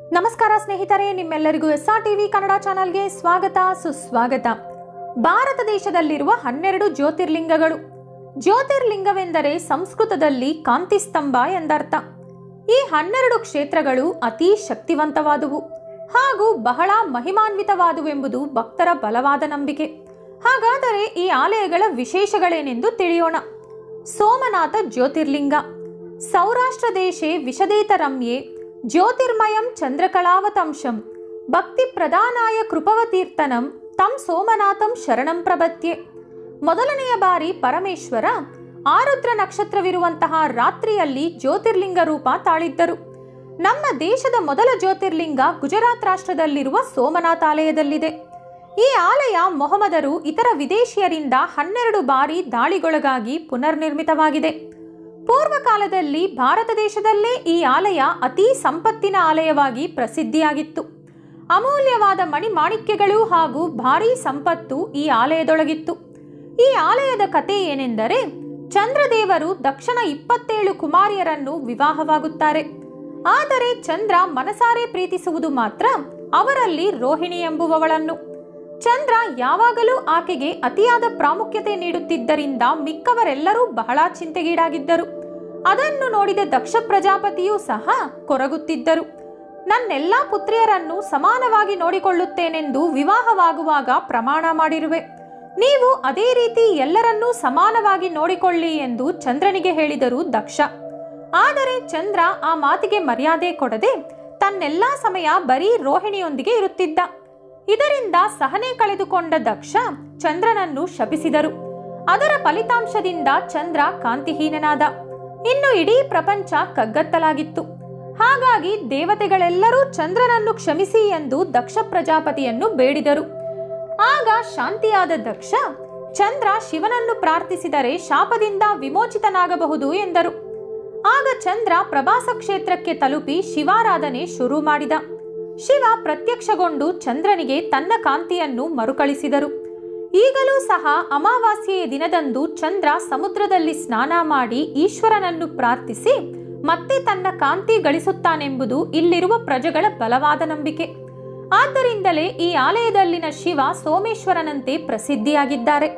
ನಮಸ್ಕಾರ ಸ್ನೇಹಿತರೆ ನಿಮ್ಮೆಲ್ಲರಿಗೂ ಎಸ್ ಆರ್ ಟಿವಿ ಕನ್ನಡ ಚಾನಲ್ಗೆ ಸ್ವಾಗತ ಸುಸ್ವಾಗತ ಭಾರತ ದೇಶದಲ್ಲಿರುವ ಹನ್ನೆರಡು ಜ್ಯೋತಿರ್ಲಿಂಗಗಳು ಜ್ಯೋತಿರ್ಲಿಂಗವೆಂದರೆ ಸಂಸ್ಕೃತದಲ್ಲಿ ಕಾಂತಿಸ್ತಂಭ ಎಂದರ್ಥ ಈ ಹನ್ನೆರಡು ಕ್ಷೇತ್ರಗಳು ಅತಿ ಶಕ್ತಿವಂತವಾದುವು ಹಾಗೂ ಬಹಳ ಮಹಿಮಾನ್ವಿತವಾದುವೆಂಬುದು ಭಕ್ತರ ಬಲವಾದ ನಂಬಿಕೆ ಹಾಗಾದರೆ ಈ ಆಲಯಗಳ ವಿಶೇಷಗಳೇನೆಂದು ತಿಳಿಯೋಣ ಸೋಮನಾಥ ಜ್ಯೋತಿರ್ಲಿಂಗ ಸೌರಾಷ್ಟ್ರ ದೇಶೆ ವಿಶದೇತರಮ್ಯೆ ಜ್ಯೋತಿರ್ಮಯಂ ಚಂದ್ರಕಲಾವತಂಶಂ ಭಕ್ತಿ ಪ್ರಧಾನಾಯ ಕೃಪವತೀರ್ಥನಂ ತಂ ಸೋಮನಾಥಂ ಶರಣಂ ಪ್ರಪತ್ಯೆ ಮೊದಲನೆಯ ಬಾರಿ ಪರಮೇಶ್ವರ ಆರುದ್ರ ನಕ್ಷತ್ರವಿರುವಂತಹ ರಾತ್ರಿಯಲ್ಲಿ ಜ್ಯೋತಿರ್ಲಿಂಗ ರೂಪ ತಾಳಿದ್ದರು ನಮ್ಮ ದೇಶದ ಮೊದಲ ಜ್ಯೋತಿರ್ಲಿಂಗ ಗುಜರಾತ್ ರಾಷ್ಟ್ರದಲ್ಲಿರುವ ಸೋಮನಾಥ ಆಲಯದಲ್ಲಿದೆ ಈ ಆಲಯ ಮೊಹಮ್ಮದರು ಇತರ ವಿದೇಶಿಯರಿಂದ ಹನ್ನೆರಡು ಬಾರಿ ದಾಳಿಗೊಳಗಾಗಿ ಪುನರ್ನಿರ್ಮಿತವಾಗಿದೆ ಪೂರ್ವ ಕಾಲದಲ್ಲಿ ಭಾರತ ದೇಶದಲ್ಲೇ ಈ ಆಲಯ ಅತಿ ಸಂಪತ್ತಿನ ಆಲಯವಾಗಿ ಪ್ರಸಿದ್ಧಿಯಾಗಿತ್ತು ಅಮೂಲ್ಯವಾದ ಮಣಿಮಾಣಿಕ್ಯಗಳು ಹಾಗೂ ಭಾರೀ ಸಂಪತ್ತು ಈ ಆಲಯದೊಳಗಿತ್ತು ಈ ಆಲಯದ ಕತೆ ಏನೆಂದರೆ ಚಂದ್ರದೇವರು ದಕ್ಷಿಣ ಇಪ್ಪತ್ತೇಳು ಕುಮಾರಿಯರನ್ನು ವಿವಾಹವಾಗುತ್ತಾರೆ ಆದರೆ ಚಂದ್ರ ಮನಸಾರೆ ಪ್ರೀತಿಸುವುದು ಮಾತ್ರ ಅವರಲ್ಲಿ ರೋಹಿಣಿ ಎಂಬುವವಳನ್ನು ಚಂದ್ರ ಯಾವಾಗಲೂ ಆಕೆಗೆ ಅತಿಯಾದ ಪ್ರಾಮುಖ್ಯತೆ ನೀಡುತ್ತಿದ್ದರಿಂದ ಮಿಕ್ಕವರೆಲ್ಲರೂ ಬಹಳ ಚಿಂತೆಗೀಡಾಗಿದ್ದರು ಅದನ್ನು ನೋಡಿದ ದಕ್ಷ ಪ್ರಜಾಪತಿಯೂ ಸಹ ಕೊರಗುತ್ತಿದ್ದರು ನನ್ನೆಲ್ಲಾ ಪುತ್ರಿಯರನ್ನು ಸಮಾನವಾಗಿ ನೋಡಿಕೊಳ್ಳುತ್ತೇನೆಂದು ವಿವಾಹವಾಗುವಾಗ ಪ್ರಮಾಣ ಮಾಡಿರುವೆ ನೀವು ಅದೇ ರೀತಿ ಎಲ್ಲರನ್ನೂ ಸಮಾನವಾಗಿ ನೋಡಿಕೊಳ್ಳಿ ಎಂದು ಚಂದ್ರನಿಗೆ ಹೇಳಿದರು ದಕ್ಷ ಆದರೆ ಚಂದ್ರ ಆ ಮಾತಿಗೆ ಮರ್ಯಾದೆ ಕೊಡದೆ ತನ್ನೆಲ್ಲಾ ಸಮಯ ಬರೀ ರೋಹಿಣಿಯೊಂದಿಗೆ ಇರುತ್ತಿದ್ದ ಇದರಿಂದ ಸಹನೆ ಕಳೆದುಕೊಂಡ ದಕ್ಷ ಚಂದ್ರನನ್ನು ಶಪಿಸಿದರು ಅದರ ಫಲಿತಾಂಶದಿಂದ ಚಂದ್ರ ಕಾಂತಿಹೀನನಾದ ಇನ್ನು ಇಡೀ ಪ್ರಪಂಚ ಕಗ್ಗತ್ತಲಾಗಿತ್ತು ಹಾಗಾಗಿ ದೇವತೆಗಳೆಲ್ಲರೂ ಚಂದ್ರನನ್ನು ಕ್ಷಮಿಸಿ ಎಂದು ದಕ್ಷ ಪ್ರಜಾಪತಿಯನ್ನು ಬೇಡಿದರು ಆಗ ಶಾಂತಿಯಾದ ದಕ್ಷ ಚಂದ್ರ ಶಿವನನ್ನು ಪ್ರಾರ್ಥಿಸಿದರೆ ಶಾಪದಿಂದ ವಿಮೋಚಿತನಾಗಬಹುದು ಎಂದರು ಆಗ ಚಂದ್ರ ಪ್ರಭಾಸ ಕ್ಷೇತ್ರಕ್ಕೆ ತಲುಪಿ ಶಿವಾರಾಧನೆ ಶುರು ಮಾಡಿದ ಶಿವ ಪ್ರತ್ಯಕ್ಷಗೊಂಡು ಚಂದ್ರನಿಗೆ ತನ್ನ ಕಾಂತಿಯನ್ನು ಮರುಕಳಿಸಿದರು ಈಗಲೂ ಸಹ ಅಮಾವಾಸ್ಯೆಯ ದಿನದಂದು ಚಂದ್ರ ಸಮುದ್ರದಲ್ಲಿ ಸ್ನಾನ ಮಾಡಿ ಈಶ್ವರನನ್ನು ಪ್ರಾರ್ಥಿಸಿ ಮತ್ತೆ ತನ್ನ ಕಾಂತಿ ಗಳಿಸುತ್ತಾನೆಂಬುದು ಇಲ್ಲಿರುವ ಪ್ರಜೆಗಳ ಬಲವಾದ ನಂಬಿಕೆ ಆದ್ದರಿಂದಲೇ ಈ ಆಲಯದಲ್ಲಿನ ಶಿವ ಸೋಮೇಶ್ವರನಂತೆ ಪ್ರಸಿದ್ಧಿಯಾಗಿದ್ದಾರೆ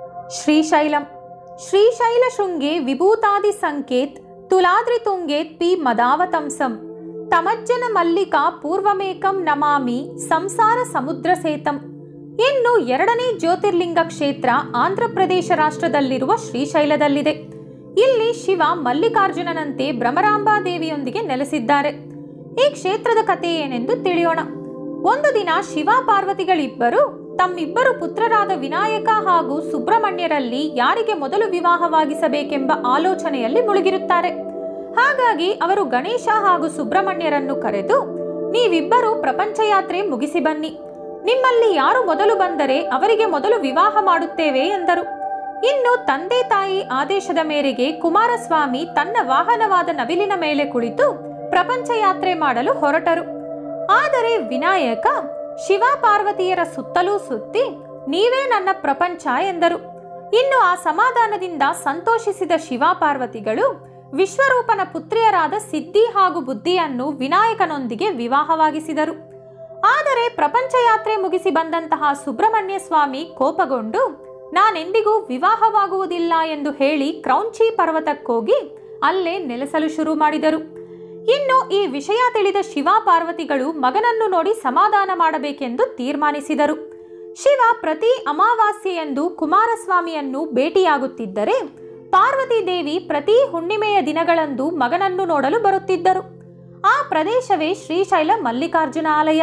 ಶ್ರೀಶೈಲಂ ಶ್ರೀಶೈಲ ಶೃಂಗೆ ವಿಭೂತಾದಿ ಸಂಕೇತ್ ತುಲಾದ್ರಿತುಂಗೇತ್ ಪಿ ಮದಾವತಂಸಂ ತಮಜ್ಜನ ಮಲ್ಲಿಕಾ ಪೂರ್ವಮೇಕಂ ನಮಾಮಿ ಸಂಸಾರ ಸಮುದ್ರ ಸೇತಂ ಇನ್ನು ಎರಡನೇ ಜ್ಯೋತಿರ್ಲಿಂಗ ಕ್ಷೇತ್ರ ಆಂಧ್ರಪ್ರದೇಶ ರಾಷ್ಟ್ರದಲ್ಲಿರುವ ಶ್ರೀಶೈಲದಲ್ಲಿದೆ ಇಲ್ಲಿ ಶಿವ ಮಲ್ಲಿಕಾರ್ಜುನನಂತೆ ಭ್ರಮರಾಂಬಾ ದೇವಿಯೊಂದಿಗೆ ನೆಲೆಸಿದ್ದಾರೆ ಈ ಕ್ಷೇತ್ರದ ಕಥೆ ಏನೆಂದು ತಿಳಿಯೋಣ ಒಂದು ದಿನ ಶಿವ ಪಾರ್ವತಿಗಳಿಬ್ಬರು ತಮ್ಮಿಬ್ಬರು ಪುತ್ರರಾದ ವಿನಾಯಕ ಹಾಗೂ ಸುಬ್ರಹ್ಮಣ್ಯರಲ್ಲಿ ಯಾರಿಗೆ ಮೊದಲು ವಿವಾಹವಾಗಿಸಬೇಕೆಂಬ ಆಲೋಚನೆಯಲ್ಲಿ ಮುಳುಗಿರುತ್ತಾರೆ ಹಾಗಾಗಿ ಅವರು ಗಣೇಶ ಹಾಗೂ ಸುಬ್ರಹ್ಮಣ್ಯರನ್ನು ಕರೆದು ನೀವಿಬ್ಬರು ಪ್ರಪಂಚ ಯಾತ್ರೆ ಮುಗಿಸಿ ಬನ್ನಿ ನಿಮ್ಮಲ್ಲಿ ಯಾರು ಮೊದಲು ಬಂದರೆ ಅವರಿಗೆ ಮೊದಲು ವಿವಾಹ ಮಾಡುತ್ತೇವೆ ಎಂದರು ಇನ್ನು ತಂದೆ ತಾಯಿ ಆದೇಶದ ಮೇರೆಗೆ ಕುಮಾರಸ್ವಾಮಿ ತನ್ನ ವಾಹನವಾದ ನವಿಲಿನ ಮೇಲೆ ಕುಳಿತು ಪ್ರಪಂಚ ಯಾತ್ರೆ ಮಾಡಲು ಹೊರಟರು ಆದರೆ ವಿನಾಯಕ ಶಿವ ಪಾರ್ವತಿಯರ ಸುತ್ತಲೂ ಸುತ್ತಿ ನೀವೇ ನನ್ನ ಪ್ರಪಂಚ ಎಂದರು ಇನ್ನು ಆ ಸಮಾಧಾನದಿಂದ ಸಂತೋಷಿಸಿದ ಶಿವ ಪಾರ್ವತಿಗಳು ವಿಶ್ವರೂಪನ ಪುತ್ರಿಯರಾದ ಸಿದ್ಧಿ ಹಾಗೂ ಬುದ್ಧಿಯನ್ನು ವಿನಾಯಕನೊಂದಿಗೆ ವಿವಾಹವಾಗಿಸಿದರು ಆದರೆ ಪ್ರಪಂಚ ಯಾತ್ರೆ ಮುಗಿಸಿ ಬಂದಂತಹ ಸುಬ್ರಹ್ಮಣ್ಯ ಸ್ವಾಮಿ ಕೋಪಗೊಂಡು ನಾನೆಂದಿಗೂ ವಿವಾಹವಾಗುವುದಿಲ್ಲ ಎಂದು ಹೇಳಿ ಕ್ರೌಂಚಿ ಪರ್ವತಕ್ಕೋಗಿ ಅಲ್ಲೇ ನೆಲೆಸಲು ಶುರು ಮಾಡಿದರು ಇನ್ನು ಈ ವಿಷಯ ತಿಳಿದ ಶಿವ ಪಾರ್ವತಿಗಳು ಮಗನನ್ನು ನೋಡಿ ಸಮಾಧಾನ ಮಾಡಬೇಕೆಂದು ತೀರ್ಮಾನಿಸಿದರು ಶಿವ ಪ್ರತಿ ಅಮಾವಾಸ್ಯೆಯಂದು ಕುಮಾರಸ್ವಾಮಿಯನ್ನು ಭೇಟಿಯಾಗುತ್ತಿದ್ದರೆ ಪಾರ್ವತಿ ದೇವಿ ಪ್ರತಿ ಹುಣ್ಣಿಮೆಯ ದಿನಗಳಂದು ಮಗನನ್ನು ನೋಡಲು ಬರುತ್ತಿದ್ದರು ಆ ಪ್ರದೇಶವೇ ಶ್ರೀಶೈಲ ಮಲ್ಲಿಕಾರ್ಜುನ ಆಲಯ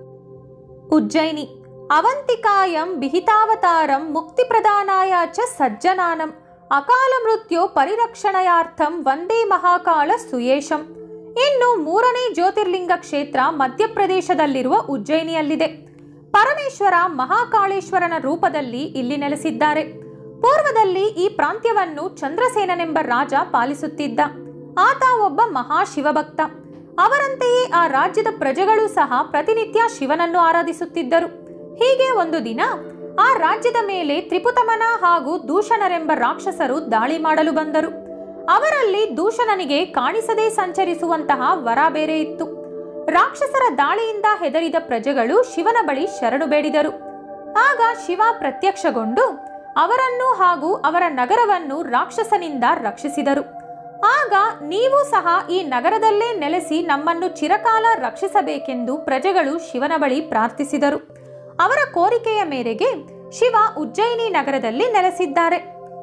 ಉಜ್ಜಯಿನಿ ಅವಂತಿಕಾಯಂ ವಿಹಿತಾವತಾರಂ ಮುಕ್ತಿ ಪ್ರದಾನಾಯ ಚ ಸಜ್ಜನಾನಂ ಅಕಾಲ ಮೃತ್ಯು ಪರಿರಕ್ಷಣೆಯಾರ್ಥಂ ವಂದೇ ಮಹಾಕಾಳ ಸುಯೇಶಂ ಇನ್ನು ಮೂರನೇ ಜ್ಯೋತಿರ್ಲಿಂಗ ಕ್ಷೇತ್ರ ಮಧ್ಯಪ್ರದೇಶದಲ್ಲಿರುವ ಉಜ್ಜಯಿನಿಯಲ್ಲಿದೆ ಪರಮೇಶ್ವರ ಮಹಾಕಾಳೇಶ್ವರನ ರೂಪದಲ್ಲಿ ಇಲ್ಲಿ ನೆಲೆಸಿದ್ದಾರೆ ಪೂರ್ವದಲ್ಲಿ ಈ ಪ್ರಾಂತ್ಯವನ್ನು ಚಂದ್ರಸೇನನೆಂಬ ರಾಜ ಪಾಲಿಸುತ್ತಿದ್ದ ಆತ ಒಬ್ಬ ಮಹಾಶಿವಭಕ್ತ ಅವರಂತೆಯೇ ಆ ರಾಜ್ಯದ ಪ್ರಜೆಗಳು ಸಹ ಪ್ರತಿನಿತ್ಯ ಶಿವನನ್ನು ಆರಾಧಿಸುತ್ತಿದ್ದರು ಹೀಗೆ ಒಂದು ದಿನ ಆ ರಾಜ್ಯದ ಮೇಲೆ ತ್ರಿಪುತಮನ ಹಾಗೂ ದೂಷಣರೆಂಬ ರಾಕ್ಷಸರು ದಾಳಿ ಮಾಡಲು ಬಂದರು ಅವರಲ್ಲಿ ದೂಷಣನಿಗೆ ಕಾಣಿಸದೇ ಸಂಚರಿಸುವಂತಹ ವರ ಬೇರೆ ಇತ್ತು ರಾಕ್ಷಸರ ದಾಳಿಯಿಂದ ಹೆದರಿದ ಪ್ರಜೆಗಳು ಶಿವನ ಬಳಿ ಶರಣು ಬೇಡಿದರು ಆಗ ಶಿವ ಪ್ರತ್ಯಕ್ಷಗೊಂಡು ಅವರನ್ನು ಹಾಗೂ ಅವರ ನಗರವನ್ನು ರಾಕ್ಷಸನಿಂದ ರಕ್ಷಿಸಿದರು ಆಗ ನೀವು ಸಹ ಈ ನಗರದಲ್ಲೇ ನೆಲೆಸಿ ನಮ್ಮನ್ನು ಚಿರಕಾಲ ರಕ್ಷಿಸಬೇಕೆಂದು ಪ್ರಜೆಗಳು ಶಿವನ ಬಳಿ ಪ್ರಾರ್ಥಿಸಿದರು ಅವರ ಕೋರಿಕೆಯ ಮೇರೆಗೆ ಶಿವ ಉಜ್ಜಯಿನಿ ನಗರದಲ್ಲಿ ನೆಲೆಸಿದ್ದಾರೆ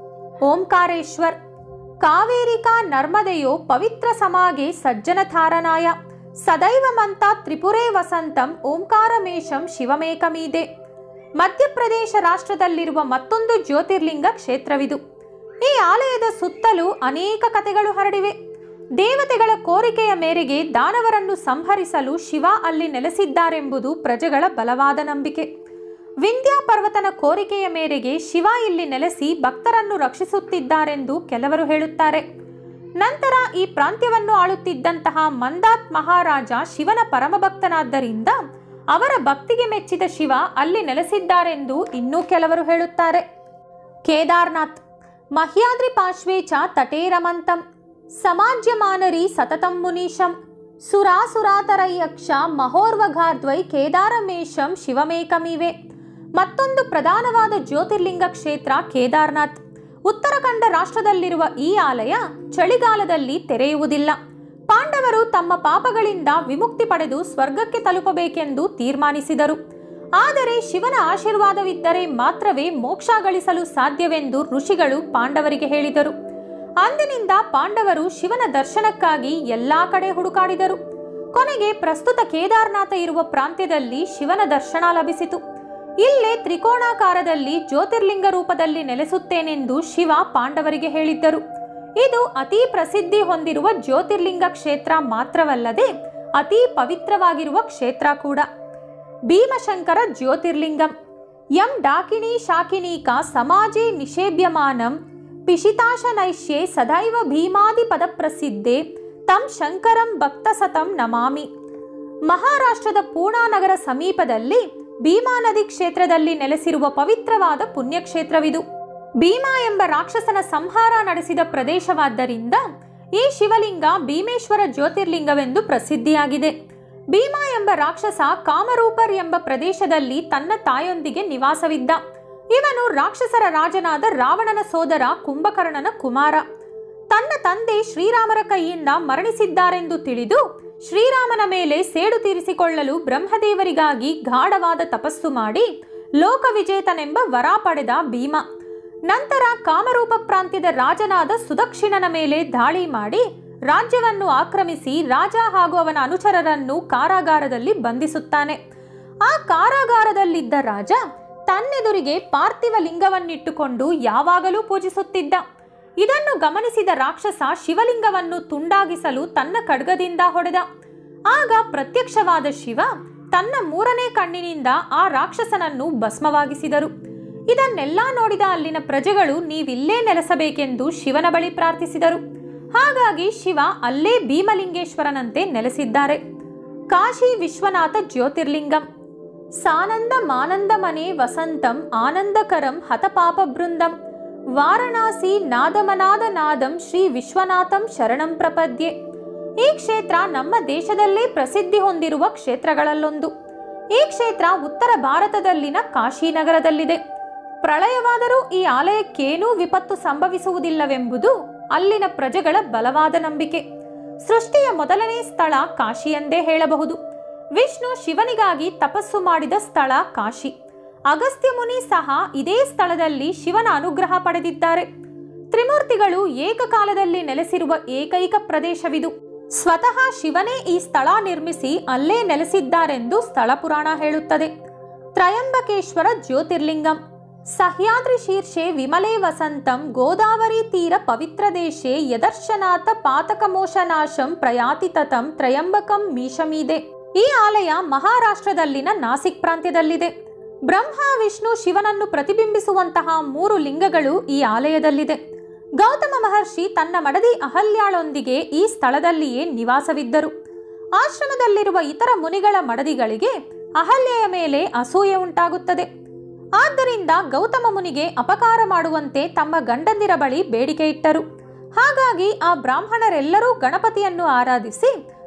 ಓಂಕಾರೇಶ್ವರ್ ಕಾವೇರಿಕಾ ನರ್ಮದೆಯೋ ಪವಿತ್ರ ಸಮಾಗೆ ಸಜ್ಜನತಾರನಾಯ ಸದೈವಮಂತ ತ್ರಿಪುರೇ ವಸಂತಂ ಓಂಕಾರಮೇಶಂ ಶಿವಮೇಕಮೀದೆ ಮಧ್ಯಪ್ರದೇಶ ರಾಷ್ಟ್ರದಲ್ಲಿರುವ ಮತ್ತೊಂದು ಜ್ಯೋತಿರ್ಲಿಂಗ ಕ್ಷೇತ್ರವಿದು ಈ ಆಲಯದ ಸುತ್ತಲೂ ಅನೇಕ ಕಥೆಗಳು ಹರಡಿವೆ ದೇವತೆಗಳ ಕೋರಿಕೆಯ ಮೇರೆಗೆ ದಾನವರನ್ನು ಸಂಹರಿಸಲು ಶಿವ ಅಲ್ಲಿ ನೆಲೆಸಿದ್ದಾರೆಂಬುದು ಪ್ರಜೆಗಳ ಬಲವಾದ ನಂಬಿಕೆ ವಿಂಧ್ಯ ಪರ್ವತನ ಕೋರಿಕೆಯ ಮೇರೆಗೆ ಶಿವ ಇಲ್ಲಿ ನೆಲೆಸಿ ಭಕ್ತರನ್ನು ರಕ್ಷಿಸುತ್ತಿದ್ದಾರೆಂದು ಕೆಲವರು ಹೇಳುತ್ತಾರೆ ನಂತರ ಈ ಪ್ರಾಂತ್ಯವನ್ನು ಆಳುತ್ತಿದ್ದಂತಹ ಮಂದಾತ್ ಮಹಾರಾಜ ಶಿವನ ಪರಮಭಕ್ತನಾದ್ದರಿಂದ ಅವರ ಭಕ್ತಿಗೆ ಮೆಚ್ಚಿದ ಶಿವ ಅಲ್ಲಿ ನೆಲೆಸಿದ್ದಾರೆಂದು ಇನ್ನೂ ಕೆಲವರು ಹೇಳುತ್ತಾರೆ ಕೇದಾರ್ನಾಥ್ ಮಹ್ಯಾದ್ರಿ ಪಾರ್ಶ್ವೇ ಚ ತಟೇ ರಮಂತಂ ಸಮಾಜ್ಯಮಾನರಿ ಸತತಂ ಮುನೀಶಂ ಸುರಾಸುರಾತರಯ್ಯಕ್ಷ ಮಹೋರ್ವಘಾರ್ದ್ವೈ ಕೇದಾರಮೇಶಂ ಶಿವಮೇಕಮಿವೆ ಮತ್ತೊಂದು ಪ್ರಧಾನವಾದ ಜ್ಯೋತಿರ್ಲಿಂಗ ಕ್ಷೇತ್ರ ಕೇದಾರ್ನಾಥ್ ಉತ್ತರಾಖಂಡ ರಾಷ್ಟ್ರದಲ್ಲಿರುವ ಈ ಆಲಯ ಚಳಿಗಾಲದಲ್ಲಿ ತೆರೆಯುವುದಿಲ್ಲ ಪಾಂಡವರು ತಮ್ಮ ಪಾಪಗಳಿಂದ ವಿಮುಕ್ತಿ ಪಡೆದು ಸ್ವರ್ಗಕ್ಕೆ ತಲುಪಬೇಕೆಂದು ತೀರ್ಮಾನಿಸಿದರು ಆದರೆ ಶಿವನ ಆಶೀರ್ವಾದವಿದ್ದರೆ ಮಾತ್ರವೇ ಮೋಕ್ಷ ಗಳಿಸಲು ಸಾಧ್ಯವೆಂದು ಋಷಿಗಳು ಪಾಂಡವರಿಗೆ ಹೇಳಿದರು ಅಂದಿನಿಂದ ಪಾಂಡವರು ಶಿವನ ದರ್ಶನಕ್ಕಾಗಿ ಎಲ್ಲಾ ಕಡೆ ಹುಡುಕಾಡಿದರು ಕೊನೆಗೆ ಪ್ರಸ್ತುತ ಕೇದಾರನಾಥ ಇರುವ ಪ್ರಾಂತ್ಯದಲ್ಲಿ ಶಿವನ ದರ್ಶನ ಲಭಿಸಿತು ಇಲ್ಲೇ ತ್ರಿಕೋಣಾಕಾರದಲ್ಲಿ ಜ್ಯೋತಿರ್ಲಿಂಗ ರೂಪದಲ್ಲಿ ನೆಲೆಸುತ್ತೇನೆಂದು ಶಿವ ಪಾಂಡವರಿಗೆ ಹೇಳಿದ್ದರು ಇದು ಅತಿ ಪ್ರಸಿದ್ಧಿ ಹೊಂದಿರುವ ಜ್ಯೋತಿರ್ಲಿಂಗ ಕ್ಷೇತ್ರ ಮಾತ್ರವಲ್ಲದೆ ಅತಿ ಪವಿತ್ರವಾಗಿರುವ ಕ್ಷೇತ್ರ ಕೂಡ ಭೀಮಶಂಕರ ಜ್ಯೋತಿರ್ಲಿಂಗಂ ಯಂ ಡಾಕಿಣಿ ಶಾಕಿನೀಕ ಸಮಾಜೆ ನಿಷೇಬ್ಯಮಾನಂ ಪಿಶಿತಾಶನೈಷ್ಯೆ ಸದೈವ ಭೀಮಾದಿ ಪದ ಪ್ರಸಿದ್ಧೆ ತಂ ಶಂಕರಂ ಭಕ್ತಸತಂ ನಮಾಮಿ ಮಹಾರಾಷ್ಟ್ರದ ಪೂಣಾ ನಗರ ಸಮೀಪದಲ್ಲಿ ಭೀಮಾ ನದಿ ಕ್ಷೇತ್ರದಲ್ಲಿ ನೆಲೆಸಿರುವ ಪವಿತ್ರವಾದ ಪುಣ್ಯಕ್ಷೇತ್ರವಿದು ಭೀಮಾ ಎಂಬ ರಾಕ್ಷಸನ ಸಂಹಾರ ನಡೆಸಿದ ಪ್ರದೇಶವಾದ್ದರಿಂದ ಈ ಶಿವಲಿಂಗ ಭೀಮೇಶ್ವರ ಜ್ಯೋತಿರ್ಲಿಂಗವೆಂದು ಪ್ರಸಿದ್ಧಿಯಾಗಿದೆ ಭೀಮಾ ಎಂಬ ರಾಕ್ಷಸ ಕಾಮರೂಪರ್ ಎಂಬ ಪ್ರದೇಶದಲ್ಲಿ ತನ್ನ ತಾಯೊಂದಿಗೆ ನಿವಾಸವಿದ್ದ ಇವನು ರಾಕ್ಷಸರ ರಾಜನಾದ ರಾವಣನ ಸೋದರ ಕುಂಭಕರ್ಣನ ಕುಮಾರ ತನ್ನ ತಂದೆ ಶ್ರೀರಾಮರ ಕೈಯಿಂದ ಮರಣಿಸಿದ್ದಾರೆಂದು ತಿಳಿದು ಶ್ರೀರಾಮನ ಮೇಲೆ ಸೇಡು ತೀರಿಸಿಕೊಳ್ಳಲು ಬ್ರಹ್ಮದೇವರಿಗಾಗಿ ಗಾಢವಾದ ತಪಸ್ಸು ಮಾಡಿ ಲೋಕವಿಜೇತನೆಂಬ ವರ ಪಡೆದ ಭೀಮ ನಂತರ ಕಾಮರೂಪ ಪ್ರಾಂತ್ಯದ ರಾಜನಾದ ಸುದಕ್ಷಿಣನ ಮೇಲೆ ದಾಳಿ ಮಾಡಿ ರಾಜ್ಯವನ್ನು ಆಕ್ರಮಿಸಿ ರಾಜ ಹಾಗೂ ಅವನ ಅನುಚರರನ್ನು ಕಾರಾಗಾರದಲ್ಲಿ ಬಂಧಿಸುತ್ತಾನೆ ಆ ಕಾರಾಗಾರದಲ್ಲಿದ್ದ ರಾಜ ತನ್ನೆದುರಿಗೆ ಪಾರ್ಥಿವ ಲಿಂಗವನ್ನಿಟ್ಟುಕೊಂಡು ಯಾವಾಗಲೂ ಪೂಜಿಸುತ್ತಿದ್ದ ಇದನ್ನು ಗಮನಿಸಿದ ರಾಕ್ಷಸ ಶಿವಲಿಂಗವನ್ನು ತುಂಡಾಗಿಸಲು ತನ್ನ ಖಡ್ಗದಿಂದ ಹೊಡೆದ ಆಗ ಪ್ರತ್ಯಕ್ಷವಾದ ಶಿವ ತನ್ನ ಮೂರನೇ ಕಣ್ಣಿನಿಂದ ಆ ರಾಕ್ಷಸನನ್ನು ಭಸ್ಮವಾಗಿಸಿದರು ಇದನ್ನೆಲ್ಲ ನೋಡಿದ ಅಲ್ಲಿನ ಪ್ರಜೆಗಳು ನೀವಿಲ್ಲೇ ನೆಲೆಸಬೇಕೆಂದು ಶಿವನ ಬಳಿ ಪ್ರಾರ್ಥಿಸಿದರು ಹಾಗಾಗಿ ಶಿವ ಅಲ್ಲೇ ಭೀಮಲಿಂಗೇಶ್ವರನಂತೆ ನೆಲೆಸಿದ್ದಾರೆ ಕಾಶಿ ವಿಶ್ವನಾಥ ಜ್ಯೋತಿರ್ಲಿಂಗಂ ಸಾನಂದ ಮಾನಂದ ಮನೆ ವಸಂತಂ ಆನಂದಕರಂ ಹತಪಾಪ ಬೃಂದಂ ವಾರಣಾಸಿ ನಾದಮನಾದ ನಾದಂ ಶ್ರೀ ವಿಶ್ವನಾಥಂ ಶರಣಂ ಪ್ರಪದ್ಯೆ ಈ ಕ್ಷೇತ್ರ ನಮ್ಮ ದೇಶದಲ್ಲೇ ಪ್ರಸಿದ್ಧಿ ಹೊಂದಿರುವ ಕ್ಷೇತ್ರಗಳಲ್ಲೊಂದು ಈ ಕ್ಷೇತ್ರ ಉತ್ತರ ಭಾರತದಲ್ಲಿನ ಕಾಶಿನಗರದಲ್ಲಿದೆ ಪ್ರಳಯವಾದರೂ ಈ ಆಲಯಕ್ಕೇನೂ ವಿಪತ್ತು ಸಂಭವಿಸುವುದಿಲ್ಲವೆಂಬುದು ಅಲ್ಲಿನ ಪ್ರಜೆಗಳ ಬಲವಾದ ನಂಬಿಕೆ ಸೃಷ್ಟಿಯ ಮೊದಲನೇ ಸ್ಥಳ ಕಾಶಿ ಎಂದೇ ಹೇಳಬಹುದು ವಿಷ್ಣು ಶಿವನಿಗಾಗಿ ತಪಸ್ಸು ಮಾಡಿದ ಸ್ಥಳ ಕಾಶಿ ಅಗಸ್ತ್ಯ ಮುನಿ ಸಹ ಇದೇ ಸ್ಥಳದಲ್ಲಿ ಶಿವನ ಅನುಗ್ರಹ ಪಡೆದಿದ್ದಾರೆ ತ್ರಿಮೂರ್ತಿಗಳು ಏಕಕಾಲದಲ್ಲಿ ನೆಲೆಸಿರುವ ಏಕೈಕ ಪ್ರದೇಶವಿದು ಸ್ವತಃ ಶಿವನೇ ಈ ಸ್ಥಳ ನಿರ್ಮಿಸಿ ಅಲ್ಲೇ ನೆಲೆಸಿದ್ದಾರೆಂದು ಸ್ಥಳ ಪುರಾಣ ಹೇಳುತ್ತದೆ ತ್ರಯಂಬಕೇಶ್ವರ ಜ್ಯೋತಿರ್ಲಿಂಗಂ ಸಹ್ಯಾದ್ರಿ ಶೀರ್ಷೆ ವಿಮಲೇ ವಸಂತಂ ಗೋದಾವರಿ ತೀರ ಪವಿತ್ರ ದೇಶೆ ಯದರ್ಶನಾಥ ಪಾತಕಮೋಶನಾಶಂ ಪ್ರಯಾತಿ ತತಂ ತ್ರಯಂಬಕಂ ಮೀಶಮೀದೆ ಈ ಆಲಯ ಮಹಾರಾಷ್ಟ್ರದಲ್ಲಿನ ನಾಸಿಕ್ ಪ್ರಾಂತ್ಯದಲ್ಲಿದೆ ಬ್ರಹ್ಮ ವಿಷ್ಣು ಶಿವನನ್ನು ಪ್ರತಿಬಿಂಬಿಸುವಂತಹ ಮೂರು ಲಿಂಗಗಳು ಈ ಆಲಯದಲ್ಲಿದೆ ಗೌತಮ ಮಹರ್ಷಿ ತನ್ನ ಮಡದಿ ಅಹಲ್ಯಾಳೊಂದಿಗೆ ಈ ಸ್ಥಳದಲ್ಲಿಯೇ ನಿವಾಸವಿದ್ದರು ಆಶ್ರಮದಲ್ಲಿರುವ ಇತರ ಮುನಿಗಳ ಮಡದಿಗಳಿಗೆ ಅಹಲ್ಯೆಯ ಮೇಲೆ ಅಸೂಯೆ ಉಂಟಾಗುತ್ತದೆ ಆದ್ದರಿಂದ ಗೌತಮ ಮುನಿಗೆ ಅಪಕಾರ ಮಾಡುವಂತೆ ತಮ್ಮ ಗಂಡಂದಿರ ಬಳಿ ಬೇಡಿಕೆ ಇಟ್ಟರು ಹಾಗಾಗಿ ಆ ಬ್ರಾಹ್ಮಣರೆಲ್ಲರೂ ಗಣಪತಿಯನ್ನು ಆರಾಧಿಸಿ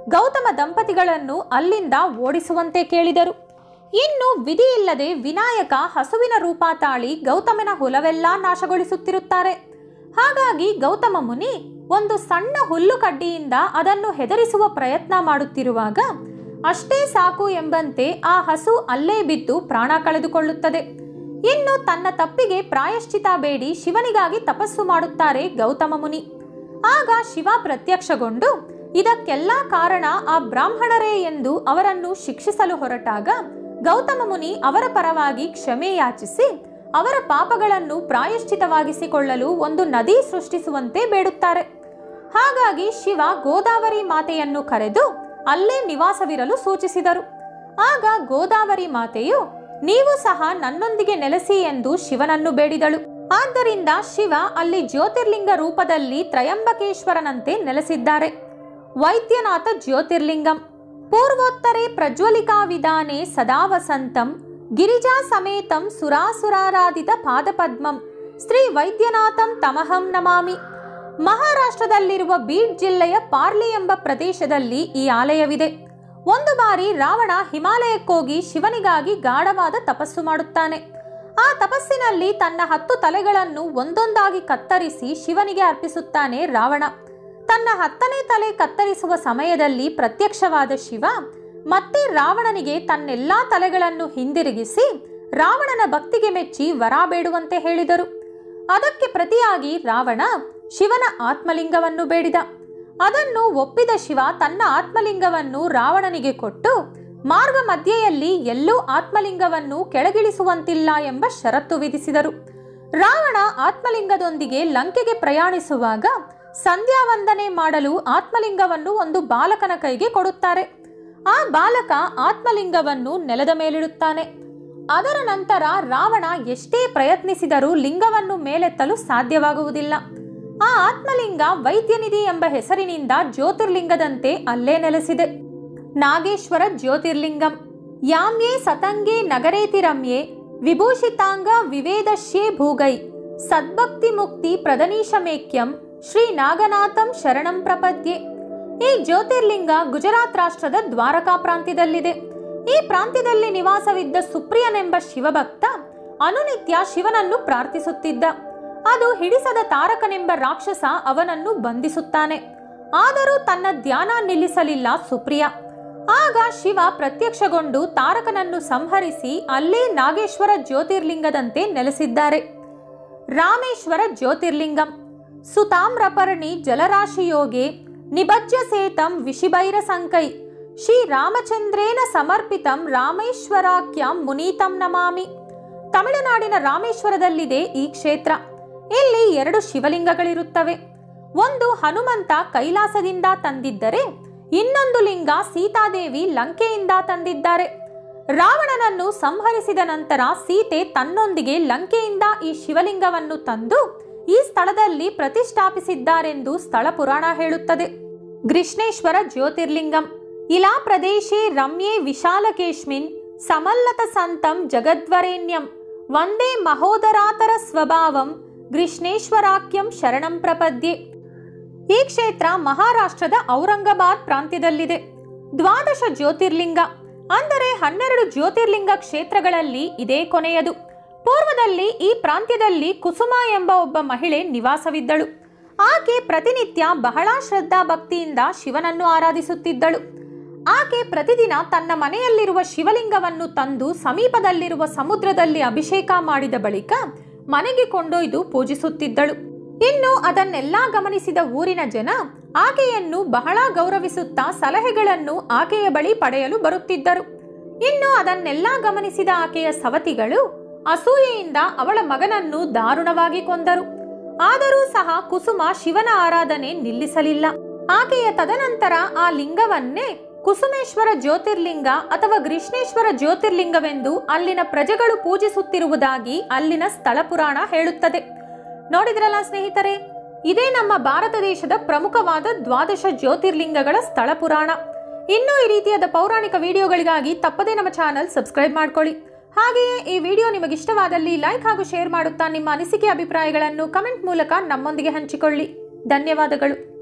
ಗೌತಮ ದಂಪತಿಗಳನ್ನು ಅಲ್ಲಿಂದ ಓಡಿಸುವಂತೆ ಕೇಳಿದರು ಇನ್ನು ವಿಧಿ ಇಲ್ಲದೆ ವಿನಾಯಕ ಹಸುವಿನ ರೂಪ ತಾಳಿ ಗೌತಮನ ಹೊಲವೆಲ್ಲ ನಾಶಗೊಳಿಸುತ್ತಿರುತ್ತಾರೆ ಹಾಗಾಗಿ ಗೌತಮ ಮುನಿ ಒಂದು ಸಣ್ಣ ಹುಲ್ಲು ಕಡ್ಡಿಯಿಂದ ಅದನ್ನು ಹೆದರಿಸುವ ಪ್ರಯತ್ನ ಮಾಡುತ್ತಿರುವಾಗ ಅಷ್ಟೇ ಸಾಕು ಎಂಬಂತೆ ಆ ಹಸು ಅಲ್ಲೇ ಬಿದ್ದು ಪ್ರಾಣ ಕಳೆದುಕೊಳ್ಳುತ್ತದೆ ಇನ್ನು ತನ್ನ ತಪ್ಪಿಗೆ ಪ್ರಾಯಶ್ಚಿತ ಬೇಡಿ ಶಿವನಿಗಾಗಿ ತಪಸ್ಸು ಮಾಡುತ್ತಾರೆ ಗೌತಮ ಮುನಿ ಆಗ ಶಿವ ಪ್ರತ್ಯಕ್ಷಗೊಂಡು ಇದಕ್ಕೆಲ್ಲ ಕಾರಣ ಆ ಬ್ರಾಹ್ಮಣರೇ ಎಂದು ಅವರನ್ನು ಶಿಕ್ಷಿಸಲು ಹೊರಟಾಗ ಗೌತಮ ಮುನಿ ಅವರ ಪರವಾಗಿ ಕ್ಷಮೆ ಯಾಚಿಸಿ ಅವರ ಪಾಪಗಳನ್ನು ಪ್ರಾಯಶ್ಚಿತವಾಗಿಸಿಕೊಳ್ಳಲು ಒಂದು ನದಿ ಸೃಷ್ಟಿಸುವಂತೆ ಬೇಡುತ್ತಾರೆ ಹಾಗಾಗಿ ಶಿವ ಗೋದಾವರಿ ಮಾತೆಯನ್ನು ಕರೆದು ಅಲ್ಲೇ ನಿವಾಸವಿರಲು ಸೂಚಿಸಿದರು ಆಗ ಗೋದಾವರಿ ಮಾತೆಯು ನೀವು ಸಹ ನನ್ನೊಂದಿಗೆ ನೆಲೆಸಿ ಎಂದು ಶಿವನನ್ನು ಬೇಡಿದಳು ಆದ್ದರಿಂದ ಶಿವ ಅಲ್ಲಿ ಜ್ಯೋತಿರ್ಲಿಂಗ ರೂಪದಲ್ಲಿ ತ್ರಯಂಬಕೇಶ್ವರನಂತೆ ನೆಲೆಸಿದ್ದಾರೆ ವೈದ್ಯನಾಥ ಜ್ಯೋತಿರ್ಲಿಂಗಂ ಪೂರ್ವೋತ್ತರೆ ಪ್ರಜ್ವಲಿಕಾ ವಿಧಾನೆ ಸದಾ ವಸಂತಂ ಗಿರಿಜಾ ಸಮೇತಂ ಸುರಾಸುರಾರಾಧಿತ ಪಾದಪದ್ಮಂ ಶ್ರೀ ವೈದ್ಯನಾಥಂ ತಮಹಂ ನಮಾಮಿ ಮಹಾರಾಷ್ಟ್ರದಲ್ಲಿರುವ ಬೀಡ್ ಜಿಲ್ಲೆಯ ಪಾರ್ಲಿ ಎಂಬ ಪ್ರದೇಶದಲ್ಲಿ ಈ ಆಲಯವಿದೆ ಒಂದು ಬಾರಿ ರಾವಣ ಹಿಮಾಲಯಕ್ಕೋಗಿ ಶಿವನಿಗಾಗಿ ಗಾಢವಾದ ತಪಸ್ಸು ಮಾಡುತ್ತಾನೆ ಆ ತಪಸ್ಸಿನಲ್ಲಿ ತನ್ನ ಹತ್ತು ತಲೆಗಳನ್ನು ಒಂದೊಂದಾಗಿ ಕತ್ತರಿಸಿ ಶಿವನಿಗೆ ಅರ್ಪಿಸುತ್ತಾನೆ ರಾವಣ ತನ್ನ ಹತ್ತನೇ ತಲೆ ಕತ್ತರಿಸುವ ಸಮಯದಲ್ಲಿ ಪ್ರತ್ಯಕ್ಷವಾದ ಶಿವ ಮತ್ತೆ ರಾವಣನಿಗೆ ತನ್ನೆಲ್ಲಾ ತಲೆಗಳನ್ನು ಹಿಂದಿರುಗಿಸಿ ರಾವಣನ ಭಕ್ತಿಗೆ ಮೆಚ್ಚಿ ವರ ಬೇಡುವಂತೆ ಹೇಳಿದರು ಅದಕ್ಕೆ ಪ್ರತಿಯಾಗಿ ರಾವಣ ಶಿವನ ಆತ್ಮಲಿಂಗವನ್ನು ಬೇಡಿದ ಅದನ್ನು ಒಪ್ಪಿದ ಶಿವ ತನ್ನ ಆತ್ಮಲಿಂಗವನ್ನು ರಾವಣನಿಗೆ ಕೊಟ್ಟು ಮಾರ್ಗ ಮಧ್ಯೆಯಲ್ಲಿ ಎಲ್ಲೂ ಆತ್ಮಲಿಂಗವನ್ನು ಕೆಳಗಿಳಿಸುವಂತಿಲ್ಲ ಎಂಬ ಷರತ್ತು ವಿಧಿಸಿದರು ರಾವಣ ಆತ್ಮಲಿಂಗದೊಂದಿಗೆ ಲಂಕೆಗೆ ಪ್ರಯಾಣಿಸುವಾಗ ಸಂಧ್ಯಾ ವಂದನೆ ಮಾಡಲು ಆತ್ಮಲಿಂಗವನ್ನು ಒಂದು ಬಾಲಕನ ಕೈಗೆ ಕೊಡುತ್ತಾರೆ ಆ ಬಾಲಕ ಆತ್ಮಲಿಂಗವನ್ನು ನೆಲದ ಮೇಲಿಡುತ್ತಾನೆ ಅದರ ನಂತರ ರಾವಣ ಎಷ್ಟೇ ಪ್ರಯತ್ನಿಸಿದರೂ ಲಿಂಗವನ್ನು ಮೇಲೆತ್ತಲು ಸಾಧ್ಯವಾಗುವುದಿಲ್ಲ ಆ ಆತ್ಮಲಿಂಗ ವೈದ್ಯನಿಧಿ ಎಂಬ ಹೆಸರಿನಿಂದ ಜ್ಯೋತಿರ್ಲಿಂಗದಂತೆ ಅಲ್ಲೇ ನೆಲೆಸಿದೆ ನಾಗೇಶ್ವರ ಜ್ಯೋತಿರ್ಲಿಂಗಂ ಯಾಮ್ಯೇ ಸತಂಗೆ ನಗರೇತಿ ರಮ್ಯೆ ವಿಭೂಷಿತಾಂಗ ವಿವೇದಶ್ಯೇ ಭೂಗೈ ಸದ್ಭಕ್ತಿ ಮುಕ್ತಿ ಪ್ರದನೀಶಮೇಕ್ಯಂ ಶ್ರೀ ನಾಗನಾಥಂ ಶರಣಂ ಪ್ರಪದ್ಯೆ ಈ ಜ್ಯೋತಿರ್ಲಿಂಗ ಗುಜರಾತ್ ರಾಷ್ಟ್ರದ ದ್ವಾರಕಾ ಪ್ರಾಂತ್ಯದಲ್ಲಿದೆ ಈ ಪ್ರಾಂತ್ಯದಲ್ಲಿ ನಿವಾಸವಿದ್ದ ಸುಪ್ರಿಯನೆಂಬ ಶಿವಭಕ್ತ ಅನುನಿತ್ಯ ಶಿವನನ್ನು ಪ್ರಾರ್ಥಿಸುತ್ತಿದ್ದ ಅದು ಹಿಡಿಸದ ತಾರಕನೆಂಬ ರಾಕ್ಷಸ ಅವನನ್ನು ಬಂಧಿಸುತ್ತಾನೆ ಆದರೂ ತನ್ನ ಧ್ಯಾನ ನಿಲ್ಲಿಸಲಿಲ್ಲ ಸುಪ್ರಿಯ ಆಗ ಶಿವ ಪ್ರತ್ಯಕ್ಷಗೊಂಡು ತಾರಕನನ್ನು ಸಂಹರಿಸಿ ಅಲ್ಲೇ ನಾಗೇಶ್ವರ ಜ್ಯೋತಿರ್ಲಿಂಗದಂತೆ ನೆಲೆಸಿದ್ದಾರೆ ರಾಮೇಶ್ವರ ಜ್ಯೋತಿರ್ಲಿಂಗಂ ಸುತಾಮ್ರಪರ್ಣಿ ಜಲರಾಶಿಯೋಗೆ ನಿಬಜ್ಜ ಸೇತಂ ವಿಶಿಬೈರ ಸಂಕೈ ಶ್ರೀ ರಾಮಚಂದ್ರೇನ ಸಮರ್ಪಿತಂ ರಾಮೇಶ್ವರಾಖ್ಯಂ ಮುನೀತಂ ನಮಾಮಿ ತಮಿಳುನಾಡಿನ ರಾಮೇಶ್ವರದಲ್ಲಿದೆ ಈ ಕ್ಷೇತ್ರ ಇಲ್ಲಿ ಎರಡು ಶಿವಲಿಂಗಗಳಿರುತ್ತವೆ ಒಂದು ಹನುಮಂತ ಕೈಲಾಸದಿಂದ ತಂದಿದ್ದರೆ ಇನ್ನೊಂದು ಲಿಂಗ ಸೀತಾದೇವಿ ಲಂಕೆಯಿಂದ ತಂದಿದ್ದಾರೆ ರಾವಣನನ್ನು ಸಂಹರಿಸಿದ ನಂತರ ಸೀತೆ ತನ್ನೊಂದಿಗೆ ಲಂಕೆಯಿಂದ ಈ ಶಿವಲಿಂಗವನ್ನು ತಂದು ಈ ಸ್ಥಳದಲ್ಲಿ ಪ್ರತಿಷ್ಠಾಪಿಸಿದ್ದಾರೆಂದು ಸ್ಥಳ ಪುರಾಣ ಹೇಳುತ್ತದೆ ಕೃಷ್ಣೇಶ್ವರ ಜ್ಯೋತಿರ್ಲಿಂಗಂ ಇಲಾ ಪ್ರದೇಶೇ ರಮ್ಯೆ ವಿಶಾಲಕೇಶ್ಮಿನ್ ಸಮಲ್ಲತ ಸಂತಂ ಜಗದ್ವರೇಣ್ಯಂ ವಂದೇ ಮಹೋದರಾತರ ಸ್ವಭಾವಂ ಕೃಷ್ಣೇಶ್ವರಾಖ್ಯಂ ಶರಣಂ ಪ್ರಪದ್ಯೆ ಈ ಕ್ಷೇತ್ರ ಮಹಾರಾಷ್ಟ್ರದ ಔರಂಗಾಬಾದ್ ಪ್ರಾಂತ್ಯದಲ್ಲಿದೆ ದ್ವಾದಶ ಜ್ಯೋತಿರ್ಲಿಂಗ ಅಂದರೆ ಹನ್ನೆರಡು ಜ್ಯೋತಿರ್ಲಿಂಗ ಕ್ಷೇತ್ರಗಳಲ್ಲಿ ಇದೇ ಕೊನೆಯದು ಪೂರ್ವದಲ್ಲಿ ಈ ಪ್ರಾಂತ್ಯದಲ್ಲಿ ಕುಸುಮ ಎಂಬ ಒಬ್ಬ ಮಹಿಳೆ ನಿವಾಸವಿದ್ದಳು ಆಕೆ ಪ್ರತಿನಿತ್ಯ ಬಹಳ ಶ್ರದ್ಧಾ ಭಕ್ತಿಯಿಂದ ಶಿವನನ್ನು ಆರಾಧಿಸುತ್ತಿದ್ದಳು ಆಕೆ ಪ್ರತಿದಿನ ತನ್ನ ಮನೆಯಲ್ಲಿರುವ ಶಿವಲಿಂಗವನ್ನು ತಂದು ಸಮೀಪದಲ್ಲಿರುವ ಸಮುದ್ರದಲ್ಲಿ ಅಭಿಷೇಕ ಮಾಡಿದ ಬಳಿಕ ಮನೆಗೆ ಕೊಂಡೊಯ್ದು ಪೂಜಿಸುತ್ತಿದ್ದಳು ಇನ್ನು ಅದನ್ನೆಲ್ಲ ಗಮನಿಸಿದ ಊರಿನ ಜನ ಆಕೆಯನ್ನು ಬಹಳ ಗೌರವಿಸುತ್ತಾ ಸಲಹೆಗಳನ್ನು ಆಕೆಯ ಬಳಿ ಪಡೆಯಲು ಬರುತ್ತಿದ್ದರು ಇನ್ನು ಅದನ್ನೆಲ್ಲ ಗಮನಿಸಿದ ಆಕೆಯ ಸವತಿಗಳು ಅಸೂಯೆಯಿಂದ ಅವಳ ಮಗನನ್ನು ದಾರುಣವಾಗಿ ಕೊಂದರು ಆದರೂ ಸಹ ಕುಸುಮ ಶಿವನ ಆರಾಧನೆ ನಿಲ್ಲಿಸಲಿಲ್ಲ ಆಕೆಯ ತದನಂತರ ಆ ಲಿಂಗವನ್ನೇ ಕುಸುಮೇಶ್ವರ ಜ್ಯೋತಿರ್ಲಿಂಗ ಅಥವಾ ಕೃಷ್ಣೇಶ್ವರ ಜ್ಯೋತಿರ್ಲಿಂಗವೆಂದು ಅಲ್ಲಿನ ಪ್ರಜೆಗಳು ಪೂಜಿಸುತ್ತಿರುವುದಾಗಿ ಅಲ್ಲಿನ ಸ್ಥಳ ಪುರಾಣ ಹೇಳುತ್ತದೆ ನೋಡಿದ್ರಲ್ಲ ಸ್ನೇಹಿತರೆ ಇದೇ ನಮ್ಮ ಭಾರತ ದೇಶದ ಪ್ರಮುಖವಾದ ದ್ವಾದಶ ಜ್ಯೋತಿರ್ಲಿಂಗಗಳ ಸ್ಥಳ ಪುರಾಣ ಇನ್ನೂ ಈ ರೀತಿಯಾದ ಪೌರಾಣಿಕ ವಿಡಿಯೋಗಳಿಗಾಗಿ ತಪ್ಪದೇ ನಮ್ಮ ಚಾನಲ್ ಸಬ್ಸ್ಕ್ರೈಬ್ ಮಾಡ್ಕೊಳ್ಳಿ ಹಾಗೆಯೇ ಈ ವಿಡಿಯೋ ನಿಮಗೆ ಇಷ್ಟವಾದಲ್ಲಿ ಲೈಕ್ ಹಾಗೂ ಶೇರ್ ಮಾಡುತ್ತಾ ನಿಮ್ಮ ಅನಿಸಿಕೆ ಅಭಿಪ್ರಾಯಗಳನ್ನು ಕಮೆಂಟ್ ಮೂಲಕ ನಮ್ಮೊಂದಿಗೆ ಹಂಚಿಕೊಳ್ಳಿ ಧನ್ಯವಾದಗಳು